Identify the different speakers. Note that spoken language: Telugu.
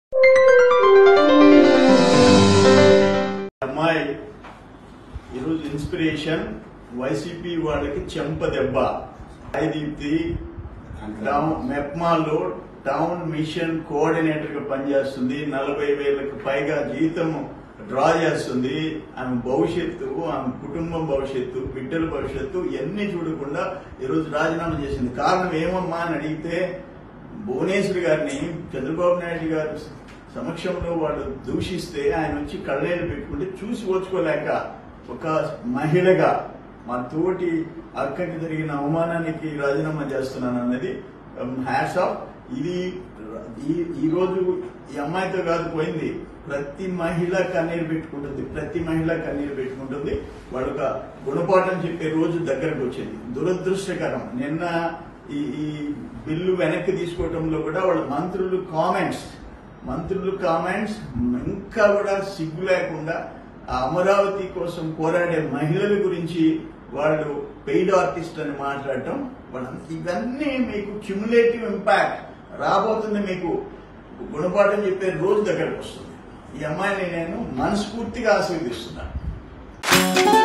Speaker 1: అమ్మాయి ఈరోజు ఇన్స్పిరేషన్ వైసీపీ వాళ్ళకి చెంప దెబ్బ ఐదీప్తి టౌన్ మెప్మాలో టౌన్ మిషన్ కోఆర్డినేటర్ గా పనిచేస్తుంది నలభై వేలకు పైగా జీతం డ్రా చేస్తుంది ఆమె భవిష్యత్తు ఆమె కుటుంబం భవిష్యత్తు బిడ్డల భవిష్యత్తు ఇవన్నీ చూడకుండా ఈరోజు రాజీనామా చేసింది కారణం ఏమమ్మా అని అడిగితే భువనేశ్వర్ గారిని చంద్రబాబు నాయుడు గారు సమక్షంలో వాళ్ళు దూషిస్తే ఆయన వచ్చి కళ్ళేళ్ళు పెట్టుకుంటే చూసి ఓర్చుకోలేక ఒక మహిళగా మా తోటి అక్కకి జరిగిన అవమానానికి రాజీనామా చేస్తున్నాను అన్నది హ్యాట్స్ ఆఫ్ ఇది ఈ- ఈ రోజు ఈ అమ్మాయితో కాదు పోయింది ప్రతి మహిళ కన్నీరు పెట్టుకుంటుంది ప్రతి మహిళ కన్నీరు పెట్టుకుంటుంది వాళ్ళు ఒక గుణపాఠం చెప్పే రోజు దగ్గరకు వచ్చింది దురదృష్టకరం నిన్న ఈ ఈ బిల్లు వెనక్కి తీసుకోవడంలో కూడా వాళ్ళ మంత్రులు కామెంట్స్ మంత్రులు కామెంట్స్ ఇంకా కూడా సిగ్గు లేకుండా ఆ అమరావతి కోసం పోరాడే మహిళల గురించి వాళ్ళు పెయిడ్ ఆర్టిస్ట్ అని మాట్లాడటం వాళ్ళ ఇవన్నీ మీకు క్యుములేటివ్ ఇంపాక్ట్ రాబోతుంది మీకు గుణపాఠం చెప్పే రోజు దగ్గరకు వస్తుంది ఈ అమ్మాయిని నేను మనస్ఫూర్తిగా ఆశీర్దిస్తున్నాను